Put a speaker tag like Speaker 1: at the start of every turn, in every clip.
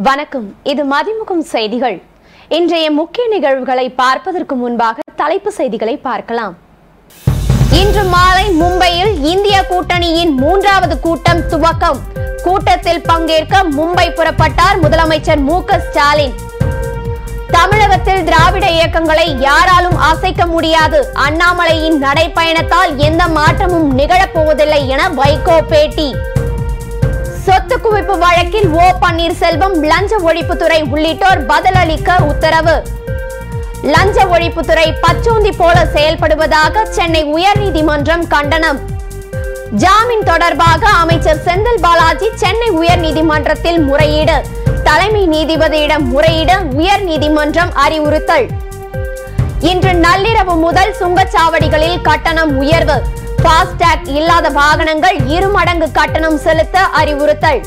Speaker 1: வணக்கம் இது மதிமுகம் செய்திகள் இன்றைய முக்கிய நிகழ்வுகளை பார்ப்பதற்கு முன்பாக தலைப்பு செய்திகளை பார்க்கலாம் இன்று மாலை மும்பையில் இந்திய கூட்டணியின் மூன்றாவது கூட்டம் துவக்கம் கூட்டத்தில் பங்கேற்க மும்பை புறப்பட்டார் முதலமைச்சர் மு க ஸ்டாலின் தமிழகத்தில் திராவிட இயக்கங்களை யாராலும் அசைக்க முடியாது அண்ணாமலையின் நடைப்பயணத்தால் எந்த மாற்றமும் நிகழப்போவதில்லை என வைகோ பேட்டி சொத்து குவிப்பு வழக்கில் ஓ பன்னீர்செல்வம் லஞ்ச ஒழிப்புத்துறை உள்ளிட்டோர் பதிலளிக்க உத்தரவு லஞ்ச ஒழிப்புத்துறை பச்சோந்தி போல செயல்படுவதாக சென்னை உயர்நீதிமன்றம் கண்டனம் ஜாமீன் தொடர்பாக அமைச்சர் செந்தில் பாலாஜி சென்னை உயர்நீதிமன்றத்தில் முறையீடு தலைமை நீதிபதியிடம் முறையிட உயர்நீதிமன்றம் அறிவுறுத்தல் இன்று நள்ளிரவு முதல் சுங்கச்சாவடிகளில் கட்டணம் உயர்வு பாஸ்டாக் இல்லாத வாகனங்கள் இருமடங்கு கட்டணம் செலுத்த அறிவுறுத்தல்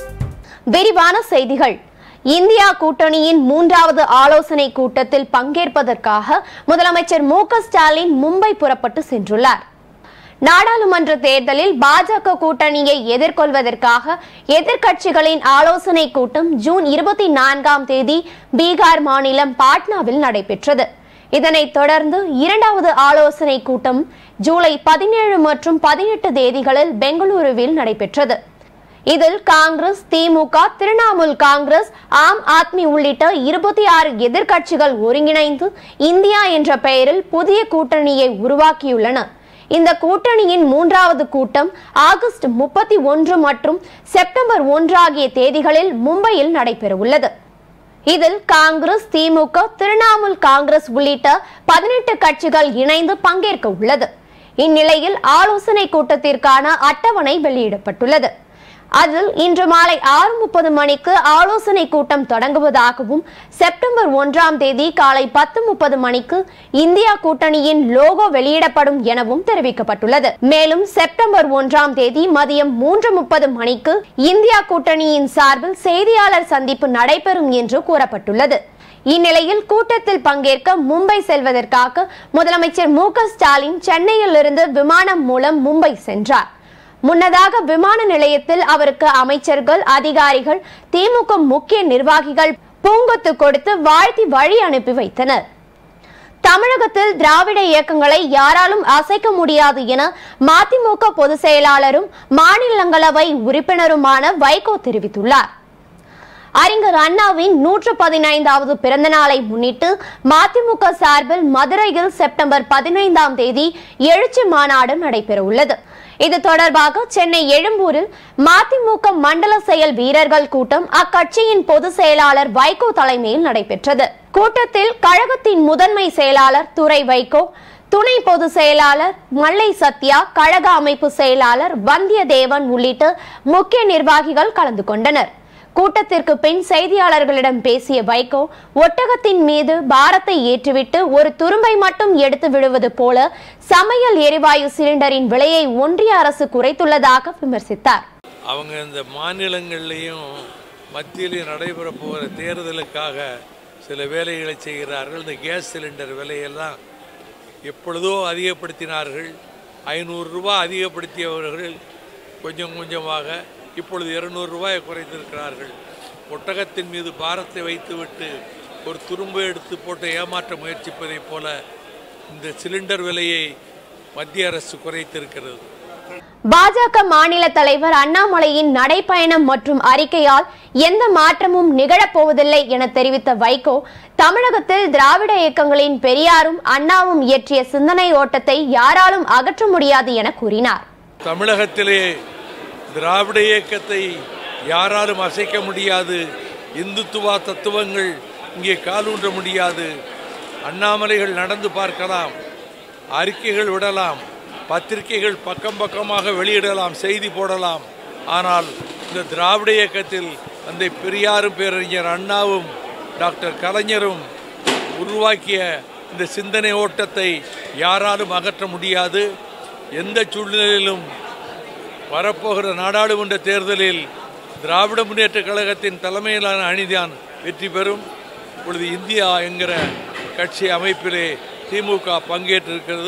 Speaker 1: விரிவான செய்திகள் இந்தியா கூட்டணியின் மூன்றாவது ஆலோசனை கூட்டத்தில் பங்கேற்பதற்காக முதலமைச்சர் மு க ஸ்டாலின் மும்பை புறப்பட்டு சென்றுள்ளார் நாடாளுமன்ற தேர்தலில் பாஜக கூட்டணியை எதிர்கொள்வதற்காக எதிர்க்கட்சிகளின் ஆலோசனை கூட்டம் ஜூன் இருபத்தி நான்காம் தேதி பீகார் மாநிலம் பாட்னாவில் நடைபெற்றது இதனைத் தொடர்ந்து இரண்டாவது ஆலோசனை கூட்டம் ஜூலை பதினேழு மற்றும் பதினெட்டு தேதிகளில் பெங்களூருவில் நடைபெற்றது இதில் காங்கிரஸ் திமுக திரிணாமுல் காங்கிரஸ் ஆம் ஆத்மி உள்ளிட்ட இருபத்தி ஆறு எதிர்க்கட்சிகள் ஒருங்கிணைந்து இந்தியா என்ற பெயரில் புதிய கூட்டணியை உருவாக்கியுள்ளன இந்த கூட்டணியின் மூன்றாவது கூட்டம் ஆகஸ்ட் முப்பத்தி ஒன்று மற்றும் செப்டம்பர் ஒன்று ஆகிய தேதிகளில் மும்பையில் நடைபெறவுள்ளது இதில் காங்கிரஸ் திமுக திரிணாமுல் காங்கிரஸ் உள்ளிட்ட பதினெட்டு கட்சிகள் இணைந்து பங்கேற்க உள்ளது இந்நிலையில் ஆலோசனை கூட்டத்திற்கான அட்டவணை வெளியிடப்பட்டுள்ளது அதில் இன்று மாலை ஆறு முப்பது மணிக்கு ஆலோசனை கூட்டம் தொடங்குவதாகவும் செப்டம்பர் ஒன்றாம் தேதி காலை பத்து முப்பது மணிக்கு இந்தியா கூட்டணியின் லோகோ வெளியிடப்படும் எனவும் தெரிவிக்கப்பட்டுள்ளது மேலும் செப்டம்பர் ஒன்றாம் தேதி மதியம் மூன்று முப்பது மணிக்கு இந்தியா கூட்டணியின் சார்பில் செய்தியாளர் சந்திப்பு நடைபெறும் என்று கூறப்பட்டுள்ளது இந்நிலையில் கூட்டத்தில் பங்கேற்க மும்பை செல்வதற்காக முதலமைச்சர் மு க ஸ்டாலின் சென்னையிலிருந்து விமானம் மூலம் மும்பை சென்றார் முன்னதாக விமான நிலையத்தில் அவருக்கு அமைச்சர்கள் அதிகாரிகள் திமுக முக்கிய நிர்வாகிகள் பூங்கொத்து கொடுத்து வாழ்த்தி வழி அனுப்பி வைத்தனர் தமிழகத்தில் திராவிட இயக்கங்களை யாராலும் அசைக்க முடியாது என மதிமுக பொதுச் செயலாளரும் மாநிலங்களவை உறுப்பினருமான வைகோ தெரிவித்துள்ளார் அறிஞர் அண்ணாவின் நூற்று பதினைந்தாவது பிறந்த நாளை முன்னிட்டு மதிமுக சார்பில் மதுரையில் செப்டம்பர் பதினைந்தாம் தேதி எழுச்சி மாநாடு நடைபெற உள்ளது இது தொடர்பாக சென்னை எழும்பூரில் மதிமுக மண்டல செயல் வீரர்கள் கூட்டம் அக்கட்சியின் பொதுச் செயலாளர் வைகோ தலைமையில் நடைபெற்றது கூட்டத்தில் கழகத்தின் முதன்மை செயலாளர் துரை வைகோ துணை பொதுச் செயலாளர் மல்லை சத்யா கழக அமைப்பு செயலாளர் வந்தியத்தேவன் உள்ளிட்ட முக்கிய நிர்வாகிகள் கலந்து கொண்டனர் கூட்டத்திற்கு பின் செய்தியாளர்களிடம் பேசிய வைகோ ஒட்டகத்தின் மீது பாரத்தை ஏற்றிவிட்டு ஒரு துரும்பை மட்டும் எடுத்து விடுவது போல சமையல் எரிவாயு சிலிண்டரின் விலையை ஒன்றிய அரசு குறைத்துள்ளதாக விமர்சித்தார்
Speaker 2: அவங்க இந்த மாநிலங்கள்லேயும் மத்தியிலையும் நடைபெற போகிற தேர்தலுக்காக சில வேலைகளை செய்கிறார்கள் இந்த கேஸ் சிலிண்டர் விலையெல்லாம் எப்பொழுதோ அதிகப்படுத்தினார்கள் ஐநூறு ரூபாய் அதிகப்படுத்தியவர்கள் கொஞ்சம் கொஞ்சமாக இப்பொழுது இருநூறு ரூபாயை குறைத்திருக்கிறார்கள் ஒட்டகத்தின் மீது பாரத்தை வைத்துவிட்டு ஒரு துரும்பு எடுத்து போட்டு ஏமாற்ற முயற்சிப்பதைப் போல இந்த சிலிண்டர் விலையை மத்திய அரசு குறைத்திருக்கிறது
Speaker 1: பாஜக மாநில தலைவர் அண்ணாமலையின் நடைப்பயணம் மற்றும் அறிக்கையால் எந்த மாற்றமும் நிகழப்போவதில்லை என தெரிவித்த வைகோ தமிழகத்தில் திராவிட இயக்கங்களின் பெரியாரும் அண்ணாவும் இயற்றிய சிந்தனை ஓட்டத்தை யாராலும் அகற்ற முடியாது என கூறினார்
Speaker 2: தமிழகத்திலே திராவிட இயக்கத்தை யாராலும் அசைக்க முடியாது இந்துத்துவா தத்துவங்கள் இங்கே காலூன்ற முடியாது அண்ணாமலைகள் நடந்து பார்க்கலாம் அறிக்கைகள் விடலாம் பத்திரிகைகள் பக்கம் பக்கமாக வெளியிடலாம் செய்தி போடலாம் ஆனால் இந்த திராவிட இயக்கத்தில் அந்த பெரியாரும் பேரறிஞர் அண்ணாவும் டாக்டர் கலைஞரும் உருவாக்கிய இந்த சிந்தனை ஓட்டத்தை யாராலும் அகற்ற முடியாது எந்த சூழ்நிலையிலும் வரப்போகிற நாடாளுமன்ற தேர்தலில் திராவிட முன்னேற்ற கழகத்தின் தலைமையிலான அணிதான் வெற்றி பெறும் இப்பொழுது இந்தியா என்கிற கட்சி அமைப்பிலே திமுக பங்கேற்றிருக்கிறது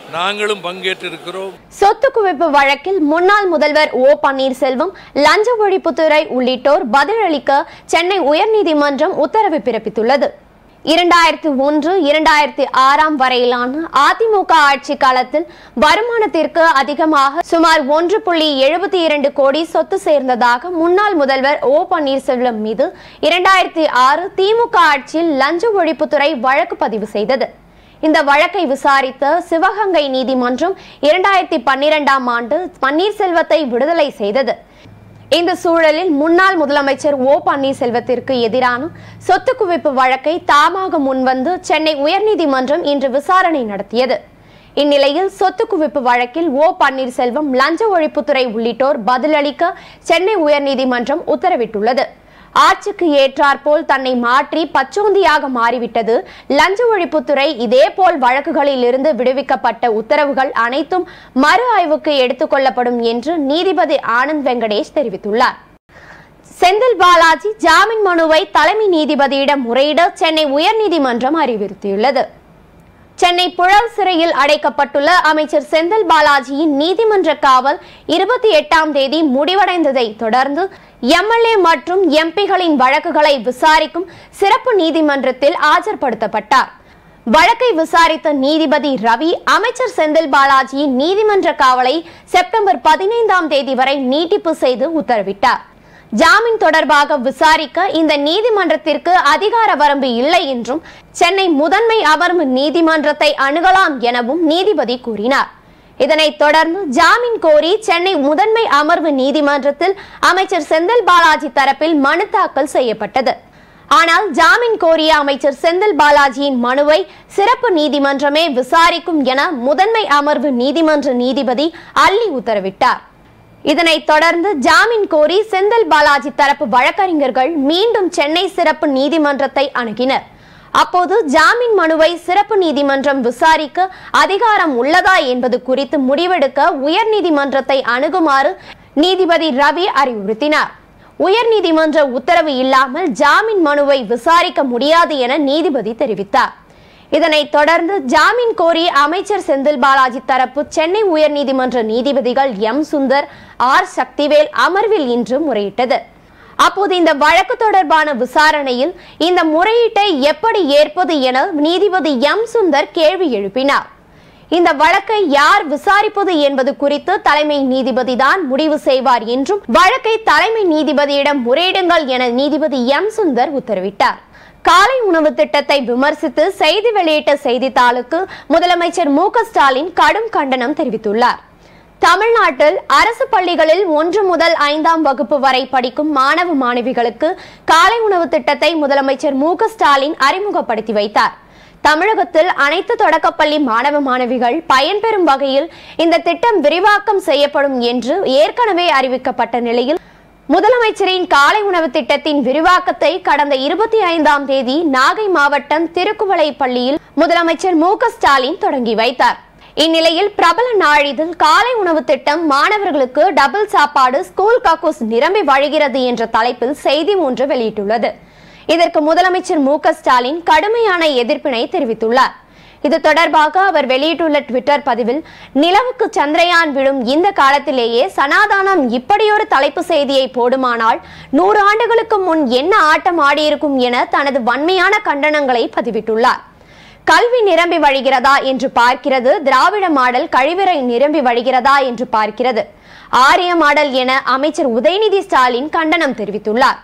Speaker 2: நாங்களும் பங்கேற்றிருக்கிறோம்
Speaker 1: சொத்து குவிப்பு வழக்கில் முன்னாள் முதல்வர் ஓ பன்னீர்செல்வம் லஞ்ச ஒழிப்புத்துறை உள்ளிட்டோர் பதிலளிக்க சென்னை உயர்நீதிமன்றம் உத்தரவு பிறப்பித்துள்ளது இரண்டாயிரத்தி ஒன்று இரண்டாயிரத்தி ஆறாம் வரையிலான அதிமுக ஆட்சி காலத்தில் வருமானத்திற்கு அதிகமாக சுமார் ஒன்று புள்ளி எழுபத்தி இரண்டு கோடி சொத்து சேர்ந்ததாக முன்னாள் முதல்வர் ஓ பன்னீர்செல்வம் மீது இரண்டாயிரத்தி ஆறு திமுக ஆட்சியில் லஞ்ச ஒழிப்புத்துறை வழக்கு பதிவு செய்தது இந்த வழக்கை விசாரித்த சிவகங்கை நீதிமன்றம் இரண்டாயிரத்தி பன்னிரெண்டாம் ஆண்டு பன்னீர்செல்வத்தை விடுதலை செய்தது இந்த சூழலில் முன்னாள் முதலமைச்சர் ஓ பன்னீர்செல்வத்திற்கு எதிரான சொத்து குவிப்பு வழக்கை தாமாக முன்வந்து சென்னை உயர்நீதிமன்றம் இன்று விசாரணை நடத்தியது இந்நிலையில் சொத்து குவிப்பு வழக்கில் ஓ பன்னீர்செல்வம் லஞ்ச ஒழிப்புத்துறை உள்ளிட்டோர் பதிலளிக்க சென்னை உயர்நீதிமன்றம் உத்தரவிட்டுள்ளது ஆட்சிக்கு ஏற்றாற்போல் தன்னை மாற்றி பச்சோந்தியாக மாறிவிட்டது லஞ்ச ஒழிப்புத்துறை இதேபோல் வழக்குகளில் இருந்து விடுவிக்கப்பட்ட உத்தரவுகள் அனைத்தும் மறு ஆய்வுக்கு எடுத்துக் கொள்ளப்படும் என்று நீதிபதி ஆனந்த் வெங்கடேஷ் தெரிவித்துள்ளார் செந்தில் பாலாஜி ஜாமீன் மனுவை தலைமை நீதிபதியிடம் முறையிட சென்னை உயர்நீதிமன்றம் அறிவுறுத்தியுள்ளது சென்னை புழல் சிறையில் அடைக்கப்பட்டுள்ள அமைச்சர் செந்தில் பாலாஜியின் நீதிமன்ற காவல் இருபத்தி எட்டாம் தேதி முடிவடைந்ததை தொடர்ந்து எம்எல்ஏ மற்றும் எம்பிகளின் வழக்குகளை விசாரிக்கும் சிறப்பு நீதிமன்றத்தில் ஆஜர்படுத்தப்பட்டார் வழக்கை விசாரித்த நீதிபதி ரவி அமைச்சர் செந்தில் பாலாஜியின் நீதிமன்ற காவலை செப்டம்பர் பதினைந்தாம் தேதி வரை நீட்டிப்பு செய்து உத்தரவிட்டார் ஜாமீன் தொடர்பாக விசாரிக்க இந்த நீதிமன்றத்திற்கு அதிகார வரம்பு இல்லை என்றும் சென்னை முதன்மை அமர்வு நீதிமன்றத்தை அணுகலாம் எனவும் நீதிபதி கூறினார் இதனைத் தொடர்ந்து ஜாமீன் கோரி சென்னை முதன்மை அமர்வு நீதிமன்றத்தில் அமைச்சர் செந்தில் பாலாஜி தரப்பில் மனு தாக்கல் செய்யப்பட்டது ஆனால் ஜாமீன் கோரிய அமைச்சர் செந்தில் பாலாஜியின் மனுவை சிறப்பு நீதிமன்றமே விசாரிக்கும் என முதன்மை அமர்வு நீதிமன்ற நீதிபதி அள்ளி உத்தரவிட்டார் இதனைத் தொடர்ந்து ஜாமீன் கோரி செந்தில் பாலாஜி தரப்பு வழக்கறிஞர்கள் மீண்டும் சென்னை சிறப்பு நீதிமன்றத்தை அணுகினர் அப்போது ஜாமீன் மனுவை சிறப்பு நீதிமன்றம் விசாரிக்க அதிகாரம் உள்ளதா என்பது குறித்து முடிவெடுக்க உயர்நீதிமன்றத்தை அணுகுமாறு நீதிபதி ரவி அறிவுறுத்தினார் உயர்நீதிமன்ற உத்தரவு இல்லாமல் ஜாமீன் மனுவை விசாரிக்க முடியாது என நீதிபதி தெரிவித்தார் இதனைத் தொடர்ந்து ஜாமீன் கோரி அமைச்சர் செந்தில் பாலாஜி தரப்பு சென்னை உயர்நீதிமன்ற நீதிபதிகள் எம் சுந்தர் ஆர் சக்திவேல் அமர்வில் இன்று முறையிட்டது அப்போது இந்த வழக்கு தொடர்பான விசாரணையில் இந்த முறையீட்டை எப்படி ஏற்பது என நீதிபதி எம் சுந்தர் கேள்வி எழுப்பினார் இந்த வழக்கை யார் விசாரிப்பது என்பது குறித்து தலைமை நீதிபதி தான் முடிவு செய்வார் என்றும் வழக்கை தலைமை நீதிபதியிடம் முறையிடுங்கள் என நீதிபதி எம் சுந்தர் உத்தரவிட்டார் காலை உணவு திட்டத்தை விமர்சித்து செய்தி வெளியிட்ட செய்தித்தாளுக்கு முதலமைச்சர் மு க ஸ்டாலின் கடும் கண்டனம் தெரிவித்துள்ளார் தமிழ்நாட்டில் அரசு பள்ளிகளில் ஒன்று முதல் ஐந்தாம் வகுப்பு வரை படிக்கும் மாணவ மாணவிகளுக்கு காலை உணவு திட்டத்தை முதலமைச்சர் மு க ஸ்டாலின் அறிமுகப்படுத்தி வைத்தார் தமிழகத்தில் அனைத்து தொடக்கப்பள்ளி மாணவ மாணவிகள் பயன்பெறும் வகையில் இந்த திட்டம் விரிவாக்கம் செய்யப்படும் என்று ஏற்கனவே அறிவிக்கப்பட்ட நிலையில் முதலமைச்சரின் காலை உணவு திட்டத்தின் விரிவாக்கத்தை கடந்த இருபத்தி ஐந்தாம் தேதி நாகை மாவட்டம் திருக்குவளை பள்ளியில் முதலமைச்சர் மு க ஸ்டாலின் தொடங்கி வைத்தார் இந்நிலையில் பிரபல நாளிதழ் காலை உணவு திட்டம் மாணவர்களுக்கு டபுள் சாப்பாடு ஸ்கூல் கக்கூஸ் நிரம்பி வழிகிறது என்ற தலைப்பில் செய்தி ஒன்று வெளியிட்டுள்ளது இதற்கு முதலமைச்சர் மு க ஸ்டாலின் கடுமையான எதிர்ப்பினை தெரிவித்துள்ளார் இது தொடர்பாக அவர் வெளியிட்டுள்ள ட்விட்டர் பதிவில் நிலவுக்கு சந்திரயான் விழும் இந்த காலத்திலேயே சனாதானம் இப்படியொரு தலைப்பு செய்தியை போடுமானால் நூறு ஆண்டுகளுக்கு முன் என்ன ஆட்டம் ஆடியிருக்கும் என தனது வன்மையான கண்டனங்களை பதிவிட்டுள்ளார் கல்வி நிரம்பி வழிகிறதா என்று பார்க்கிறது திராவிட மாடல் கழிவறை நிரம்பி வழிகிறதா என்று பார்க்கிறது ஆரிய மாடல் என அமைச்சர் உதயநிதி ஸ்டாலின் கண்டனம் தெரிவித்துள்ளார்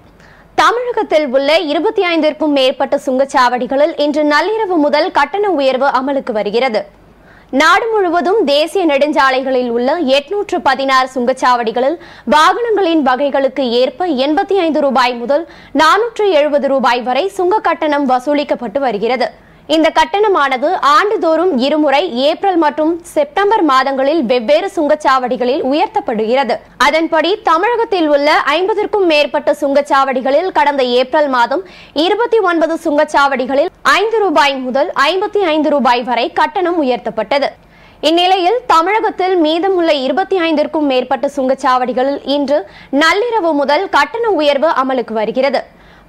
Speaker 1: தமிழகத்தில் உள்ள இருபத்தி ஐந்திற்கும் மேற்பட்ட சுங்கச்சாவடிகளில் இன்று நள்ளிரவு முதல் கட்டண உயர்வு அமலுக்கு வருகிறது நாடு முழுவதும் தேசிய நெடுஞ்சாலைகளில் உள்ள எட்நூற்று பதினாறு சுங்கச்சாவடிகளில் வாகனங்களின் வகைகளுக்கு ஏற்ப எண்பத்தி ஐந்து ரூபாய் முதல் நானூற்று எழுபது ரூபாய் வரை சுங்க கட்டணம் வசூலிக்கப்பட்டு வருகிறது இந்த கட்டணமானது ஆண்டுதோறும் இருமுறை ஏப்ரல் மற்றும் செப்டம்பர் மாதங்களில் வெவ்வேறு சுங்கச்சாவடிகளில் உயர்த்தப்படுகிறது அதன்படி தமிழகத்தில் உள்ள ஐம்பதற்கும் மேற்பட்ட சுங்கச்சாவடிகளில் கடந்த ஏப்ரல் மாதம் இருபத்தி ஒன்பது சுங்கச்சாவடிகளில் ஐந்து ரூபாய் முதல் ஐம்பத்தி ஐந்து ரூபாய் வரை கட்டணம் உயர்த்தப்பட்டது இந்நிலையில் தமிழகத்தில் மீதமுள்ள இருபத்தி ஐந்திற்கும் மேற்பட்ட சுங்கச்சாவடிகளில் இன்று நள்ளிரவு முதல் கட்டண உயர்வு அமலுக்கு வருகிறது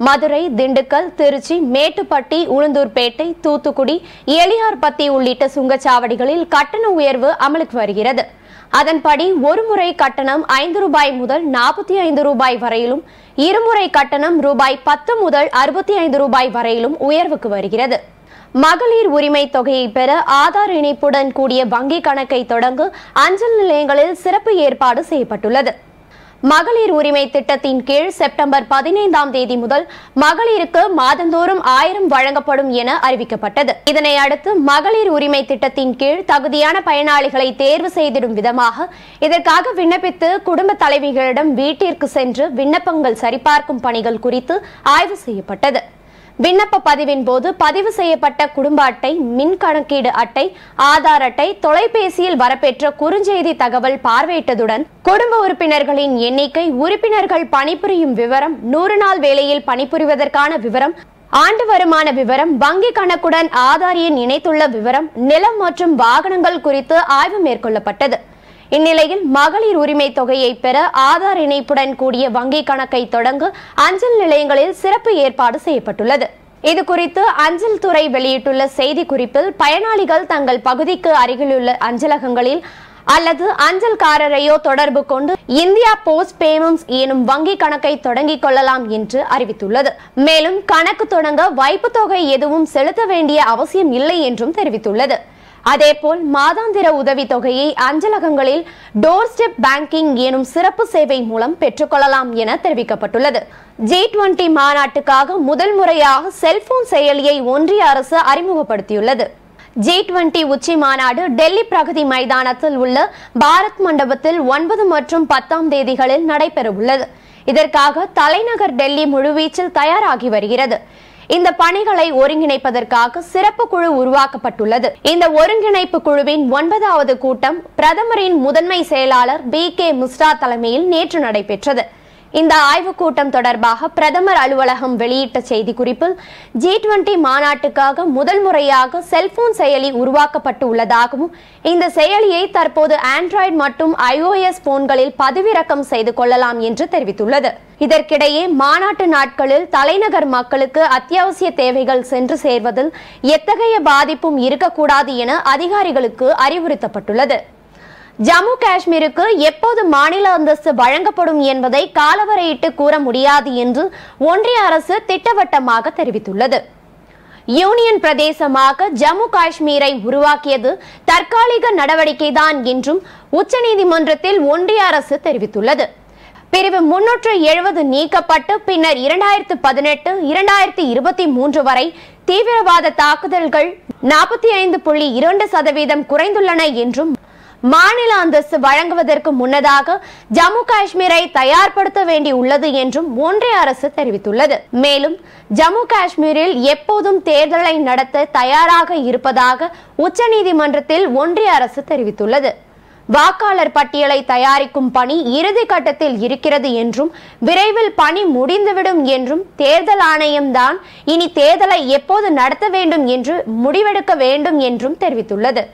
Speaker 1: மதுரை திண்டுக்கல் திருச்சி மேட்டுப்பட்டி உளுந்தூர்பேட்டை தூத்துக்குடி எளியார்பத்தி உள்ளிட்ட சுங்கச்சாவடிகளில் கட்டண உயர்வு அமலுக்கு வருகிறது அதன்படி ஒரு முறை கட்டணம் ஐந்து ரூபாய் முதல் நாற்பத்தி ஐந்து ரூபாய் வரையிலும் இருமுறை கட்டணம் ரூபாய் பத்து முதல் அறுபத்தி ஐந்து ரூபாய் வரையிலும் உயர்வுக்கு வருகிறது மகளிர் உரிமை தொகையை பெற ஆதார் இணைப்புடன் கூடிய வங்கி கணக்கை தொடங்க அஞ்சல் நிலையங்களில் சிறப்பு ஏற்பாடு செய்யப்பட்டுள்ளது மகளிர் உரிமை திட்டத்தின் கீழ் செப்டம்பர் பதினைந்தாம் தேதி முதல் மகளிருக்கு மாதந்தோறும் ஆயிரம் வழங்கப்படும் என அறிவிக்கப்பட்டது இதனை அடுத்து மகளிர் உரிமை திட்டத்தின் கீழ் தகுதியான பயனாளிகளை தேர்வு செய்திடும் விதமாக இதற்காக விண்ணப்பித்து குடும்ப தலைவிகளிடம் வீட்டிற்கு சென்று விண்ணப்பங்கள் சரிபார்க்கும் பணிகள் குறித்து ஆய்வு செய்யப்பட்டது விண்ணப்ப பதிவின் போது பதிவு செய்யப்பட்ட குடும்ப அட்டை மின் கணக்கீடு அட்டை ஆதார் அட்டை தொலைபேசியில் வரப்பெற்ற குறுஞ்செய்தி தகவல் பார்வையிட்டதுடன் குடும்ப உறுப்பினர்களின் எண்ணிக்கை உறுப்பினர்கள் பணிபுரியும் விவரம் நூறு நாள் வேலையில் பணிபுரிவதற்கான விவரம் ஆண்டு வருமான விவரம் வங்கி கணக்குடன் ஆதார் எண் இணைத்துள்ள விவரம் நிலம் மற்றும் வாகனங்கள் குறித்து ஆய்வு மேற்கொள்ளப்பட்டது இந்நிலையில் மகளிர் உரிமை தொகையை பெற ஆதார் இணைப்புடன் கூடிய வங்கி கணக்கை தொடங்க அஞ்சல் நிலையங்களில் சிறப்பு ஏற்பாடு செய்யப்பட்டுள்ளது இது குறித்து அஞ்சல் துறை வெளியிட்டுள்ள செய்தி குறிப்பில் பயனாளிகள் தங்கள் பகுதிக்கு அருகிலுள்ள அஞ்சலகங்களில் அல்லது அஞ்சல்காரரையோ தொடர்பு கொண்டு இந்தியா போஸ்ட் பேமெண்ட்ஸ் எனும் வங்கி கணக்கை தொடங்கிக் கொள்ளலாம் என்று அறிவித்துள்ளது மேலும் கணக்கு தொடங்க வைப்புத் தொகை எதுவும் செலுத்த வேண்டிய அவசியம் இல்லை என்றும் தெரிவித்துள்ளது அதேபோல் மாதாந்திர உதவி தொகையை அஞ்சலகங்களில் டோர் ஸ்டெப் பேங்கிங் எனும் சிறப்பு சேவை மூலம் பெற்றுக்கொள்ளலாம் என தெரிவிக்கப்பட்டுள்ளது ஜி டுவெண்டி மாநாட்டுக்காக முதல் முறையாக செல்போன் செயலியை ஒன்றிய அரசு அறிமுகப்படுத்தியுள்ளது ஜி டுவெண்டி உச்சி மாநாடு டெல்லி பிரகதி மைதானத்தில் உள்ள பாரத் மண்டபத்தில் ஒன்பது மற்றும் பத்தாம் தேதிகளில் நடைபெறவுள்ளது இதற்காக தலைநகர் டெல்லி முழுவீச்சில் தயாராகி வருகிறது இந்த பணிகளை ஒருங்கிணைப்பதற்காக சிறப்பு குழு உருவாக்கப்பட்டுள்ளது இந்த ஒருங்கிணைப்பு குழுவின் ஒன்பதாவது கூட்டம் பிரதமரின் முதன்மை செயலாளர் பி கே மிஸ்ரா தலைமையில் நேற்று நடைபெற்றது இந்த ஆய்வுக் கூட்டம் தொடர்பாக பிரதமர் அலுவலகம் வெளியிட்ட செய்திக்குறிப்பில் ஜி டுவெண்டி மாநாட்டுக்காக முதல் முறையாக செல்போன் செயலி உருவாக்கப்பட்டு உள்ளதாகவும் இந்த செயலியை தற்போது ஆண்ட்ராய்டு மற்றும் ஐஓஎஸ் போன்களில் பதிவிறக்கம் செய்து கொள்ளலாம் என்று தெரிவித்துள்ளது இதற்கிடையே மாநாட்டு நாட்களில் தலைநகர் மக்களுக்கு அத்தியாவசிய தேவைகள் சென்று சேர்வதில் எத்தகைய பாதிப்பும் இருக்கக்கூடாது என அதிகாரிகளுக்கு அறிவுறுத்தப்பட்டுள்ளது ஜம்மு காஷ்மீருக்கு எப்போது மாநில அந்தஸ்து வழங்கப்படும் என்பதை காலவரையிட்டு கூற முடியாது என்று ஒன்றிய அரசு திட்டவட்டமாக தெரிவித்துள்ளது யூனியன் பிரதேசமாக ஜம்மு காஷ்மீரை உருவாக்கியது தற்காலிக நடவடிக்கைதான் என்றும் உச்சநீதிமன்றத்தில் ஒன்றிய அரசு தெரிவித்துள்ளது பிரிவு முன்னூற்று எழுபது நீக்கப்பட்டு பின்னர் இரண்டாயிரத்து பதினெட்டு இரண்டாயிரத்தி இருபத்தி மூன்று வரை தீவிரவாத தாக்குதல்கள் நாற்பத்தி ஐந்து புள்ளி இரண்டு சதவீதம் குறைந்துள்ளன என்றும் மாநில அந்தஸ்து வழங்குவதற்கு முன்னதாக ஜம்மு காஷ்மீரை தயார்படுத்த வேண்டி உள்ளது என்றும் ஒன்றிய அரசு தெரிவித்துள்ளது மேலும் ஜம்மு காஷ்மீரில் எப்போதும் தேர்தலை நடத்த தயாராக இருப்பதாக உச்சநீதிமன்றத்தில் ஒன்றிய அரசு தெரிவித்துள்ளது வாக்காளர் பட்டியலை தயாரிக்கும் பணி இறுதி கட்டத்தில் இருக்கிறது என்றும் விரைவில் பணி முடிந்துவிடும் என்றும் தேர்தல் ஆணையம்தான் இனி தேர்தலை எப்போது நடத்த வேண்டும் என்று முடிவெடுக்க வேண்டும் என்றும் தெரிவித்துள்ளது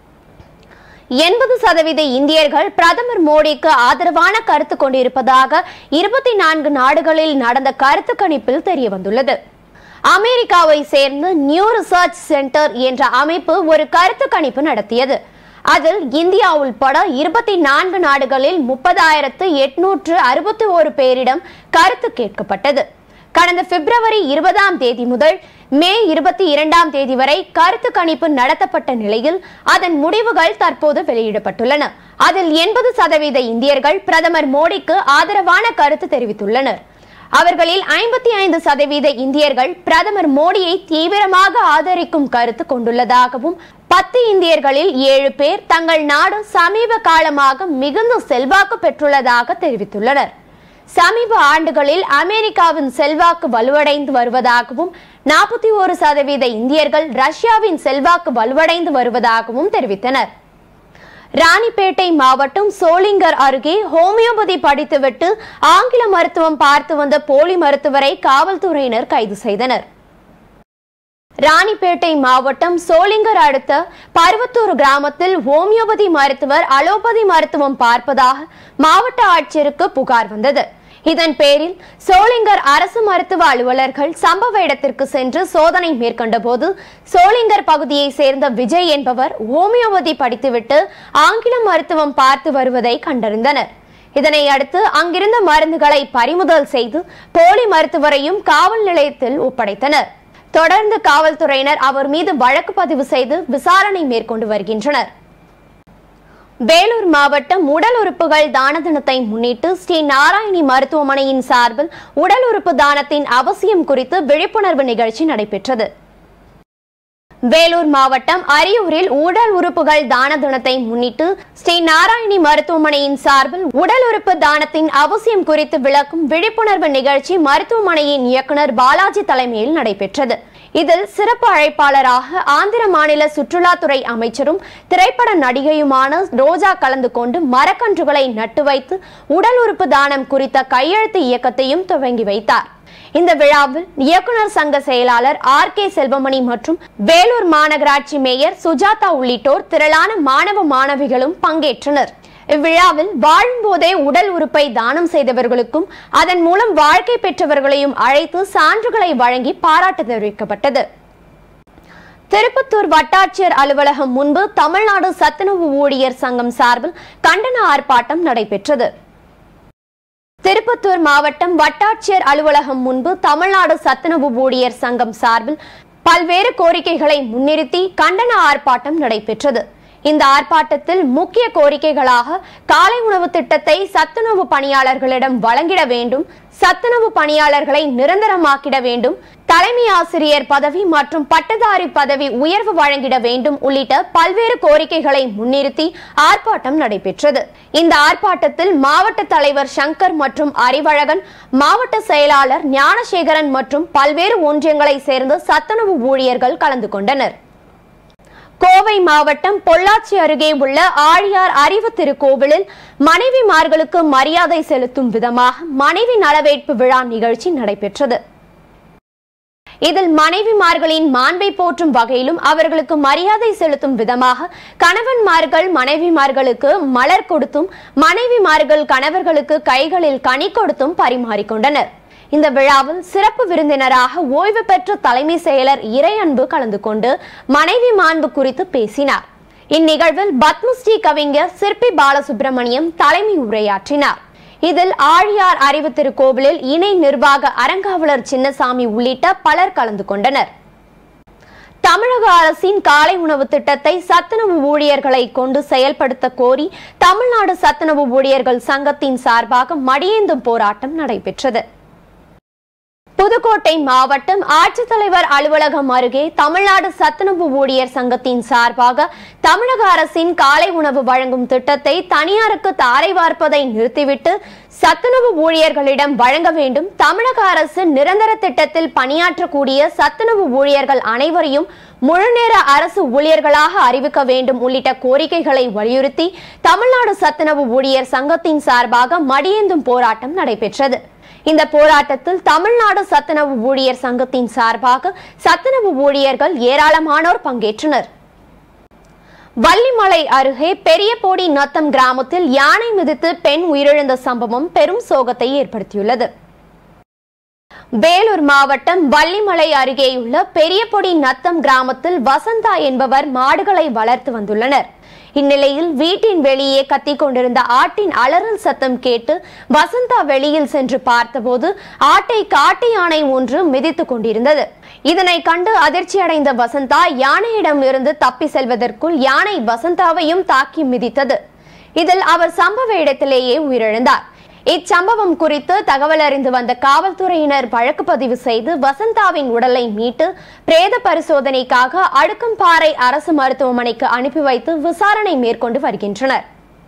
Speaker 1: எண்பது சதவீத இந்தியர்கள் பிரதமர் மோடிக்கு ஆதரவான கருத்து கொண்டிருப்பதாக இருபத்தி நான்கு நாடுகளில் நடந்த கருத்து கணிப்பில் தெரிய வந்துள்ளது அமெரிக்காவை சேர்ந்த நியூ ரிசர்ச் சென்டர் என்ற அமைப்பு ஒரு கருத்து கணிப்பு நடத்தியது அதில் இந்தியா உள்பட இருபத்தி நான்கு நாடுகளில் முப்பதாயிரத்து எட்நூற்று அறுபத்தி ஒரு பேரிடம் கருத்து கேட்கப்பட்டது கடந்த பிப்ரவரி இருபதாம் தேதி முதல் மே இருபத்தி இரண்டாம் தேதி வரை கருத்து கணிப்பு நடத்தப்பட்ட நிலையில் அதன் முடிவுகள் தற்போது வெளியிடப்பட்டுள்ளன அதில் எண்பது சதவீத இந்தியர்கள் பிரதமர் மோடிக்கு ஆதரவான கருத்து தெரிவித்துள்ளனர் அவர்களில் ஐம்பத்தி ஐந்து சதவீத இந்தியர்கள் பிரதமர் மோடியை தீவிரமாக ஆதரிக்கும் கருத்து கொண்டுள்ளதாகவும் பத்து இந்தியர்களில் ஏழு பேர் தங்கள் நாடு சமீப காலமாக மிகுந்த செல்வாக்கு பெற்றுள்ளதாக தெரிவித்துள்ளனர் சமீப ஆண்டுகளில் அமெரிக்காவின் செல்வாக்கு வலுவடைந்து வருவதாகவும் நாற்பத்தி ஒரு சதவீத இந்தியர்கள் ரஷ்யாவின் செல்வாக்கு வலுவடைந்து வருவதாகவும் தெரிவித்தனர் ராணிப்பேட்டை மாவட்டம் சோளிங்கர் அருகே ஹோமியோபதி படித்துவிட்டு ஆங்கில மருத்துவம் பார்த்து வந்த போலி மருத்துவரை காவல்துறையினர் கைது செய்தனர் ராணிப்பேட்டை மாவட்டம் சோளிங்கர் அடுத்த பருவத்தூர் கிராமத்தில் ஹோமியோபதி மருத்துவர் அலோபதி மருத்துவம் பார்ப்பதாக மாவட்ட ஆட்சியருக்கு புகார் வந்தது இதன் பேரில் சோளிங்கர் அரசு மருத்துவ அலுவலர்கள் சம்பவ இடத்திற்கு சென்று சோதனை மேற்கொண்ட போது சோளிங்கர் பகுதியை சேர்ந்த விஜய் என்பவர் ஹோமியோபதி படித்துவிட்டு ஆங்கில மருத்துவம் பார்த்து வருவதை கண்டறிந்தனர் இதனை அடுத்து அங்கிருந்த மருந்துகளை பறிமுதல் செய்து போலி மருத்துவரையும் காவல் நிலையத்தில் ஒப்படைத்தனர் தொடர்ந்து காவல்துறையினர் அவர் மீது வழக்கு பதிவு செய்து விசாரணை மேற்கொண்டு வருகின்றனர் வேலூர் மாவட்டம் உடல் உறுப்புகள் தான தினத்தை முன்னிட்டு ஸ்ரீ நாராயணி மருத்துவமனையின் சார்பில் உடல் உறுப்பு தானத்தின் அவசியம் குறித்து விழிப்புணர்வு நிகழ்ச்சி நடைபெற்றது வேலூர் மாவட்டம் அரியூரில் உடல் உறுப்புகள் தான தினத்தை முன்னிட்டு ஸ்ரீ நாராயணி மருத்துவமனையின் சார்பில் உடல் உறுப்பு தானத்தின் அவசியம் குறித்து விளக்கும் விழிப்புணர்வு நிகழ்ச்சி மருத்துவமனையின் இயக்குனர் பாலாஜி தலைமையில் நடைபெற்றது இதில் சிறப்பு அழைப்பாளராக ஆந்திர மாநில சுற்றுலாத்துறை அமைச்சரும் திரைப்பட நடிகையுமான ரோஜா கலந்து கொண்டு மரக்கன்றுகளை நட்டு வைத்து உடல் உறுப்பு தானம் குறித்த கையெழுத்து இயக்கத்தையும் துவங்கி வைத்தார் இந்த விழாவில் இயக்குனர் சங்க செயலாளர் ஆர் கே செல்வமணி மற்றும் வேலூர் மாநகராட்சி மேயர் சுஜாதா உள்ளிட்டோர் திரளான மாணவ மாணவிகளும் பங்கேற்றனர் இவ்விழாவில் வாழும்போதே உடல் உறுப்பை தானம் செய்தவர்களுக்கும் அதன் மூலம் வாழ்க்கை பெற்றவர்களையும் அழைத்து சான்றுகளை வழங்கி பாராட்டு தெரிவிக்கப்பட்டது திருப்பத்தூர் வட்டாட்சியர் அலுவலகம் முன்பு தமிழ்நாடு சத்துணவு ஊழியர் சங்கம் சார்பில் கண்டன ஆர்ப்பாட்டம் நடைபெற்றது திருப்பத்தூர் மாவட்டம் வட்டாட்சியர் அலுவலகம் முன்பு தமிழ்நாடு சத்துணவு ஊழியர் சங்கம் சார்பில் பல்வேறு கோரிக்கைகளை முன்னிறுத்தி கண்டன ஆர்ப்பாட்டம் நடைபெற்றது இந்த ஆர்ப்பாட்டத்தில் முக்கிய கோரிக்கைகளாக காலை உணவு திட்டத்தை சத்துணவு பணியாளர்களிடம் வழங்கிட வேண்டும் சத்துணவு பணியாளர்களை நிரந்தரமாக்கிட வேண்டும் தலைமை ஆசிரியர் பதவி மற்றும் பட்டதாரி பதவி உயர்வு வழங்கிட வேண்டும் உள்ளிட்ட பல்வேறு கோரிக்கைகளை முன்னிறுத்தி ஆர்ப்பாட்டம் நடைபெற்றது இந்த ஆர்ப்பாட்டத்தில் மாவட்ட தலைவர் சங்கர் மற்றும் அறிவழகன் மாவட்ட செயலாளர் ஞானசேகரன் மற்றும் பல்வேறு ஒன்றியங்களை சேர்ந்த சத்துணவு ஊழியர்கள் கலந்து கொண்டனர் கோவை மாவட்டம் பொள்ளாச்சி அருகே உள்ள ஆழியார் அறிவு திருக்கோவிலில் மனைவிமார்களுக்கு மரியாதை செலுத்தும் விதமாக மனைவி நலவேட்பு விழா நிகழ்ச்சி நடைபெற்றது இதில் மனைவிமார்களின் மாண்பை போற்றும் வகையிலும் அவர்களுக்கு மரியாதை செலுத்தும் விதமாக கணவன்மார்கள் மனைவிமார்களுக்கு மலர் கொடுத்தும் மனைவிமார்கள் கணவர்களுக்கு கைகளில் கனி கொடுத்தும் பரிமாறிக்கொண்டனர் இந்த விழாவில் சிறப்பு விருந்தினராக ஓய்வு பெற்ற தலைமை செயலர் இறையன்பு கலந்து கொண்டு மனைவி மாண்பு குறித்து பேசினார் இந்நிகழ்வில் பத்மஸ்ரீ கவிஞர் சிற்பி பாலசுப்ரமணியம் தலைமை உரையாற்றினார் இதில் ஆழியார் அறிவு திருக்கோவிலில் இணை நிர்வாக அறங்காவலர் சின்னசாமி உள்ளிட்ட பலர் கலந்து கொண்டனர் தமிழக அரசின் காலை உணவு திட்டத்தை சத்துணவு ஊழியர்களை கொண்டு செயல்படுத்த கோரி தமிழ்நாடு சத்துணவு ஊழியர்கள் சங்கத்தின் சார்பாக மடியேந்தும் போராட்டம் நடைபெற்றது புதுக்கோட்டை மாவட்டம் ஆட்சித்தலைவர் அலுவலகம் அருகே தமிழ்நாடு சத்துணவு ஊழியர் சங்கத்தின் சார்பாக தமிழக அரசின் காலை உணவு வழங்கும் திட்டத்தை தனியாருக்கு தாரை வார்ப்பதை நிறுத்திவிட்டு சத்துணவு ஊழியர்களிடம் வழங்க வேண்டும் தமிழக அரசு நிரந்தர திட்டத்தில் பணியாற்றக்கூடிய சத்துணவு ஊழியர்கள் அனைவரையும் முழுநேர அரசு ஊழியர்களாக அறிவிக்க வேண்டும் உள்ளிட்ட கோரிக்கைகளை வலியுறுத்தி தமிழ்நாடு சத்துணவு ஊழியர் சங்கத்தின் சார்பாக மடியேந்தும் போராட்டம் நடைபெற்றது இந்த போராட்டத்தில் தமிழ்நாடு சத்துணவு ஊழியர் சங்கத்தின் சார்பாக சத்துணவு ஊழியர்கள் ஏராளமானோர் பங்கேற்றனர் வள்ளிமலை அருகே பெரியபோடி நத்தம் கிராமத்தில் யானை மிதித்து பெண் உயிரிழந்த சம்பவம் பெரும் சோகத்தை ஏற்படுத்தியுள்ளது வேலூர் மாவட்டம் வள்ளிமலை அருகேயுள்ள பெரியபொடி நத்தம் கிராமத்தில் வசந்தா என்பவர் மாடுகளை வளர்த்து வந்துள்ளனர் இந்நிலையில் வீட்டின் வெளியே கத்திக் கொண்டிருந்த ஆட்டின் அலறல் சத்தம் கேட்டு வசந்தா வெளியில் சென்று பார்த்தபோது ஆட்டை காட்டு யானை ஒன்று மிதித்துக் கொண்டிருந்தது இதனை கண்டு அதிர்ச்சியடைந்த வசந்தா யானையிடம் இருந்து தப்பி செல்வதற்குள் யானை வசந்தாவையும் தாக்கி மிதித்தது இதில் அவர் சம்பவ இடத்திலேயே உயிரிழந்தார் இச்சம்பவம் குறித்து தகவல் அறிந்து வந்த காவல்துறையினர் வழக்கு பதிவு செய்து வசந்தாவின் உடலை மீட்டு பிரேத பரிசோதனைக்காக அடுக்கம்பாறை அரசு மருத்துவமனைக்கு அனுப்பி வைத்து விசாரணை மேற்கொண்டு வருகின்றனர்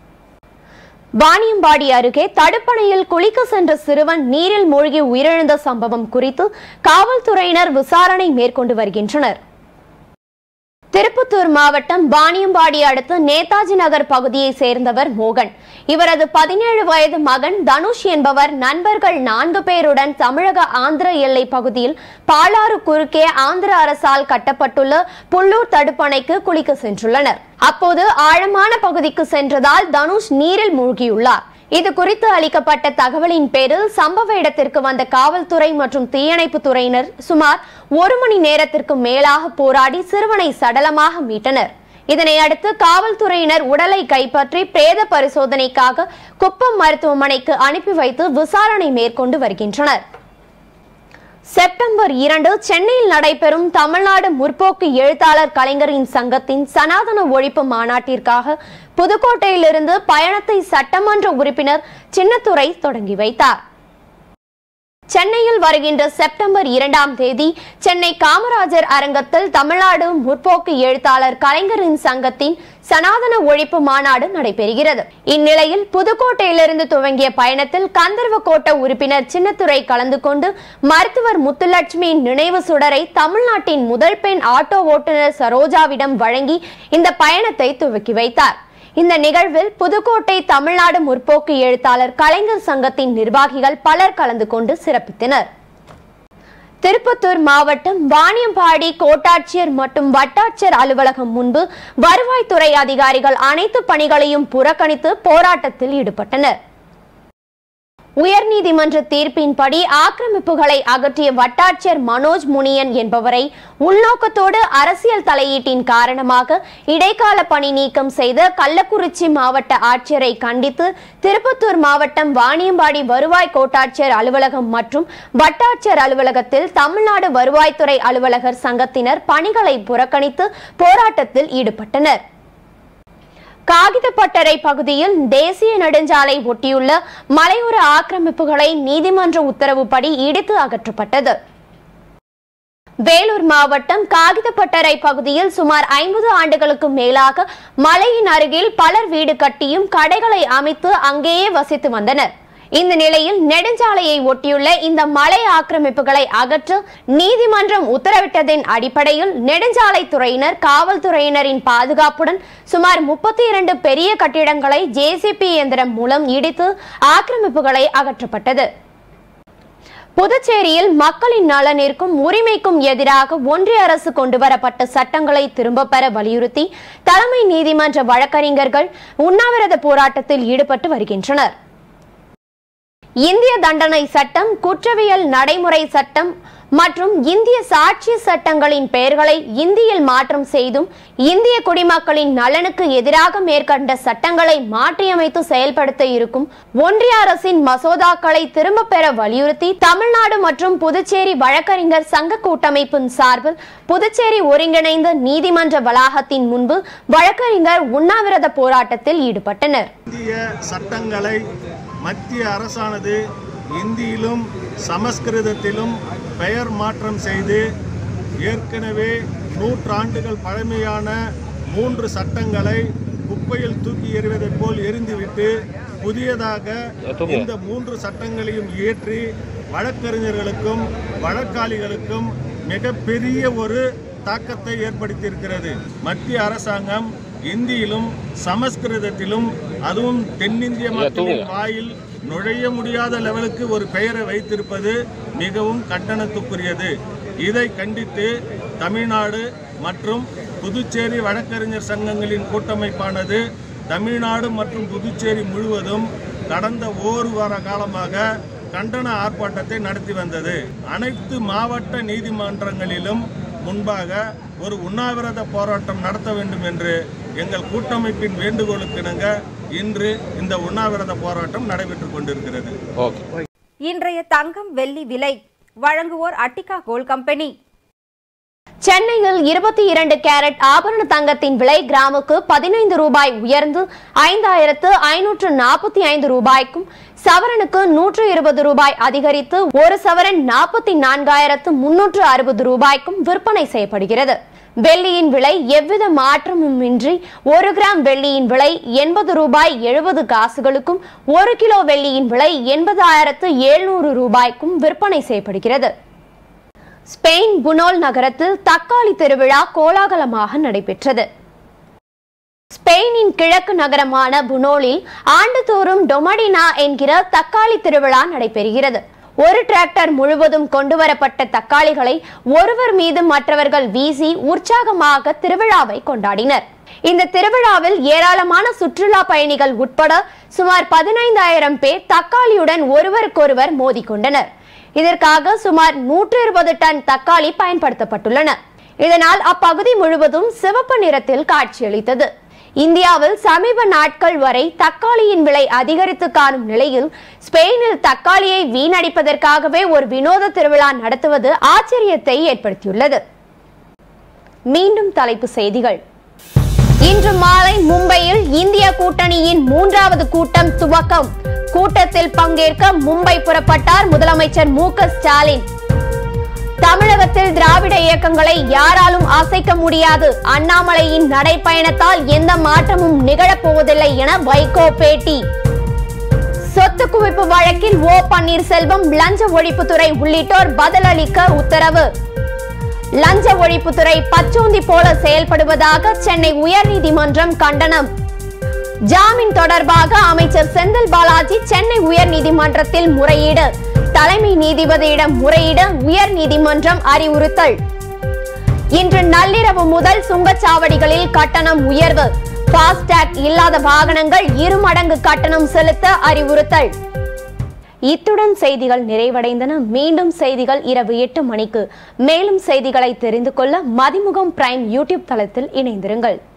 Speaker 1: வாணியம்பாடி அருகே தடுப்பணையில் குளிக்க சென்ற சிறுவன் நீரில் மூழ்கி உயிரிழந்த சம்பவம் குறித்து காவல்துறையினர் விசாரணை மேற்கொண்டு வருகின்றனர் திருப்பத்தூர் மாவட்டம் வாணியம்பாடி அடுத்த நேதாஜி நகர் பகுதியை சேர்ந்தவர் மோகன் இவரது பதினேழு வயது மகன் தனுஷ் என்பவர் நண்பர்கள் நான்கு பேருடன் தமிழக ஆந்திர எல்லை பகுதியில் பாலாறு குறுக்கே ஆந்திர அரசால் கட்டப்பட்டுள்ள புல்லூர் தடுப்பணைக்கு குளிக்க சென்றுள்ளனர் அப்போது ஆழமான பகுதிக்கு சென்றதால் தனுஷ் நீரில் மூழ்கியுள்ளார் இது குறித்து அளிக்கப்பட்ட தகவலின் பேரில் சம்பவ இடத்திற்கு வந்த காவல்துறை மற்றும் தீயணைப்பு துறையினர் சுமார் ஒரு மணி நேரத்திற்கு மேலாக போராடி சிறுவனை சடலமாக மீட்டனர் இதனை அடுத்து காவல்துறையினர் உடலை கைப்பற்றி பிரேத பரிசோதனைக்காக குப்பம் மருத்துவமனைக்கு அனுப்பி வைத்து விசாரணை மேற்கொண்டு வருகின்றனர் செப்டம்பர் இரண்டு சென்னையில் நடைபெறும் தமிழ்நாடு முற்போக்கு எழுத்தாளர் கலைஞரின் சங்கத்தின் சனாதன ஒழிப்பு மாநாட்டிற்காக புதுக்கோட்டையிலிருந்து பயணத்தை சட்டமன்ற உறுப்பினர் சின்னத்துரை தொடங்கி வைத்தார் சென்னையில் வருகின்ற செப்டம்பர் இரண்டாம் தேதி சென்னை காமராஜர் அரங்கத்தில் தமிழ்நாடு முற்போக்கு எழுத்தாளர் கலைஞரின் சங்கத்தின் சனாதன ஒழிப்பு மாநாடு நடைபெறுகிறது இந்நிலையில் புதுக்கோட்டையிலிருந்து துவங்கிய பயணத்தில் கந்தர்வ கோட்ட உறுப்பினர் சின்னத்துரை கலந்து கொண்டு மருத்துவர் முத்துலட்சுமியின் நினைவு சுடரை தமிழ்நாட்டின் முதல் பெண் ஆட்டோ ஓட்டுநர் சரோஜாவிடம் வழங்கி இந்த பயணத்தை துவக்கி வைத்தார் இந்த நிகழ்வில் புதுக்கோட்டை தமிழ்நாடு முற்போக்கு எழுத்தாளர் கலைஞர் சங்கத்தின் நிர்வாகிகள் பலர் கலந்து கொண்டு சிறப்பித்தனர் திருப்பத்தூர் மாவட்டம் வாணியம்பாடி கோட்டாட்சியர் மற்றும் வட்டாட்சியர் அலுவலகம் முன்பு வருவாய்த்துறை அதிகாரிகள் அனைத்து பணிகளையும் புறக்கணித்து போராட்டத்தில் ஈடுபட்டனர் உயர்நீதிமன்ற தீர்ப்பின்படி ஆக்கிரமிப்புகளை அகற்றிய வட்டாட்சியர் மனோஜ் முனியன் என்பவரை உள்நோக்கத்தோடு அரசியல் தலையீட்டின் காரணமாக இடைக்கால பணி நீக்கம் செய்த கள்ளக்குறிச்சி மாவட்ட ஆட்சியரை கண்டித்து திருப்பத்தூர் மாவட்டம் வாணியம்பாடி வருவாய் கோட்டாட்சியர் அலுவலகம் மற்றும் வட்டாட்சியர் அலுவலகத்தில் தமிழ்நாடு வருவாய்த்துறை அலுவலகர் சங்கத்தினர் பணிகளை புறக்கணித்து போராட்டத்தில் ஈடுபட்டனர் காகிதப்பட்டறை பகுதியில் தேசிய நெடுஞ்சாலை ஒட்டியுள்ள மலையோர ஆக்கிரமிப்புகளை நீதிமன்ற உத்தரவுப்படி இடித்து அகற்றப்பட்டது வேலூர் மாவட்டம் காகிதப்பட்டறை பகுதியில் சுமார் ஐம்பது ஆண்டுகளுக்கு மேலாக மலையின் அருகில் பலர் வீடு கட்டியும் கடைகளை அமைத்து அங்கேயே வசித்து வந்தனர் இந்த நிலையில் நெடுஞ்சாலையை ஒட்டியுள்ள இந்த மலை ஆக்கிரமிப்புகளை அகற்ற நீதிமன்றம் உத்தரவிட்டதின் அடிப்படையில் நெடுஞ்சாலை துறையினர் காவல்துறையினரின் பாதுகாப்புடன் சுமார் முப்பத்தி இரண்டு பெரிய கட்டிடங்களை ஜேசிபி இயந்திரம் மூலம் இடித்து ஆக்கிரமிப்புகளை அகற்றப்பட்டது புதுச்சேரியில் மக்களின் நலனிற்கும் உரிமைக்கும் எதிராக ஒன்றிய அரசு கொண்டுவரப்பட்ட சட்டங்களை திரும்பப் பெற வலியுறுத்தி தலைமை நீதிமன்ற வழக்கறிஞர்கள் உண்ணாவிரத போராட்டத்தில் ஈடுபட்டு வருகின்றனர் இந்திய தண்டனை சட்டம் குற்றவியல் நடைமுறை சட்டம் மற்றும் இந்திய சாட்சிய சட்டங்களின் பெயர்களை இந்தியில் மாற்றம் செய்தும் இந்திய குடிமக்களின் நலனுக்கு எதிராக மேற்கண்ட சட்டங்களை மாற்றியமைத்து செயல்படுத்த இருக்கும் ஒன்றிய அரசின் மசோதாக்களை திரும்பப் பெற வலியுறுத்தி தமிழ்நாடு மற்றும் புதுச்சேரி வழக்கறிஞர் சங்க கூட்டமைப்பின் சார்பில் புதுச்சேரி ஒருங்கிணைந்த நீதிமன்ற வளாகத்தின் முன்பு வழக்கறிஞர் உண்ணாவிரத போராட்டத்தில் ஈடுபட்டனர்
Speaker 3: இந்திய சட்டங்களை மத்திய அரசானது இந்தியிலும் சமஸ்கிருதத்திலும் பெயர் மாற்றம் செய்து ஏற்கனவே நூற்றாண்டுகள் பழமையான மூன்று சட்டங்களை குப்பையில் தூக்கி எறிவதைப் போல் எரிந்துவிட்டு புதியதாக இந்த மூன்று சட்டங்களையும் இயற்றி வழக்கறிஞர்களுக்கும் வழக்காளிகளுக்கும் மிகப்பெரிய ஒரு தாக்கத்தை ஏற்படுத்தியிருக்கிறது மத்திய அரசாங்கம் இந்தியிலும் சமஸ்கிருதத்திலும் அதுவும் தென்னிந்திய மக்களின் வாயில் நுழைய முடியாத லெவலுக்கு ஒரு பெயரை வைத்திருப்பது மிகவும் கண்டனத்துக்குரியது இதை கண்டித்து தமிழ்நாடு மற்றும் புதுச்சேரி வழக்கறிஞர் சங்கங்களின் கூட்டமைப்பானது தமிழ்நாடு மற்றும் புதுச்சேரி முழுவதும் கடந்த ஓரு வார காலமாக கண்டன ஆர்ப்பாட்டத்தை நடத்தி வந்தது அனைத்து மாவட்ட நீதிமன்றங்களிலும் முன்பாக ஒரு உண்ணாவிரத போராட்டம் நடத்த வேண்டும் என்று எங்கள் கூட்டமைப்பின் வேண்டுகோளுக்கிணங்க இன்று இந்த உண்ணாவிரத போராட்டம் நடைபெற்றுக் கொண்டிருக்கிறது
Speaker 4: இன்றைய தங்கம் வெள்ளி விலை வழங்குவோர் அட்டிகா கோல்ட் கம்பெனி
Speaker 1: சென்னையில் இருபத்தி இரண்டு கேரட் ஆபரண தங்கத்தின் விலை கிராமுக்கு பதினைந்து ரூபாய் உயர்ந்து ஐந்தாயிரத்து ஐநூற்று நாற்பத்தி ஐந்து ரூபாய்க்கும் சவரனுக்கு நூற்று இருபது ரூபாய் அதிகரித்து ஒரு சவரன் நாற்பத்தி நான்காயிரத்து முன்னூற்று அறுபது ரூபாய்க்கும் விற்பனை செய்யப்படுகிறது வெள்ளியின் விலை எவ்வித மாற்றமும் இன்றி ஒரு கிராம் வெள்ளியின் விலை எண்பது ரூபாய் எழுபது காசுகளுக்கும் ஒரு கிலோ வெள்ளியின் விலை எண்பதாயிரத்து எழுநூறு ரூபாய்க்கும் விற்பனை செய்யப்படுகிறது ஸ்பெயின் புனோல் நகரத்தில் தக்காளி திருவிழா கோலாகலமாக நடைபெற்றது ஸ்பெயினின் கிழக்கு நகரமான புனோலில் ஆண்டுதோறும் டொமடினா என்கிற தக்காளி திருவிழா நடைபெறுகிறது ஒரு டிராக்டர் முழுவதும் கொண்டுவரப்பட்ட தக்காளிகளை ஒருவர் மீது மற்றவர்கள் வீசி உற்சாகமாக திருவிழாவை கொண்டாடினர் இந்த திருவிழாவில் ஏராளமான சுற்றுலா பயணிகள் உட்பட சுமார் பதினைந்தாயிரம் பேர் தக்காளியுடன் ஒருவருக்கொருவர் மோதிக்கொண்டனர் இதற்காக சுமார் நூற்று இருபது டன் தக்காளி பயன்படுத்தப்பட்டுள்ளன இதனால் அப்பகுதி முழுவதும் சிவப்பு நிறத்தில் காட்சியளித்தது இந்தியாவில் சமீப நாட்கள் வரை தக்காளியின் விலை அதிகரித்து காணும் நிலையில் ஸ்பெயினில் தக்காளியை வீணடிப்பதற்காகவே ஒரு வினோத திருவிழா நடத்துவது ஆச்சரியத்தை ஏற்படுத்தியுள்ளது மீண்டும் தலைப்பு செய்திகள் இன்று மாலை மும்பையில் இந்திய கூட்டணியின் மூன்றாவது கூட்டம் துவக்கம் கூட்டத்தில் பங்கேற்க மும்பை புறப்பட்டார் முதலமைச்சர் மு க ஸ்டாலின் தமிழகத்தில் திராவிட இயக்கங்களை யாராலும் அசைக்க முடியாது அண்ணாமலையின் நடைப்பயணத்தால் எந்த மாற்றமும் நிகழப்போவதில்லை என வைகோ பேட்டி சொத்து குவிப்பு வழக்கில் ஓ பன்னீர்செல்வம் லஞ்ச ஒழிப்புத்துறை உள்ளிட்டோர் பதிலளிக்க உத்தரவு லஞ்ச ஒழிப்புத்துறை பச்சோந்தி போல செயல்படுவதாக சென்னை உயர்நீதிமன்றம் கண்டனம் ஜாமீன் தொடர்பாக அமைச்சர் செந்தில் பாலாஜி சென்னை உயர்நீதிமன்றத்தில் முறையீடு தலைமை நீதிபதியிடம் முறையிட உயர் நீதிமன்றம் அறிவுறுத்தல் இன்று நள்ளிரவு முதல் சுங்கச்சாவடிகளில் கட்டணம் உயர்வு பாஸ்டாக் இல்லாத வாகனங்கள் இருமடங்கு கட்டணம் செலுத்த அறிவுறுத்தல் இத்துடன் செய்திகள் நிறைவடைந்தன மீண்டும் செய்திகள் இரவு எட்டு மணிக்கு மேலும் செய்திகளை தெரிந்து கொள்ள மதிமுகம் பிரைம் யூடியூப் தளத்தில் இணைந்திருங்கள்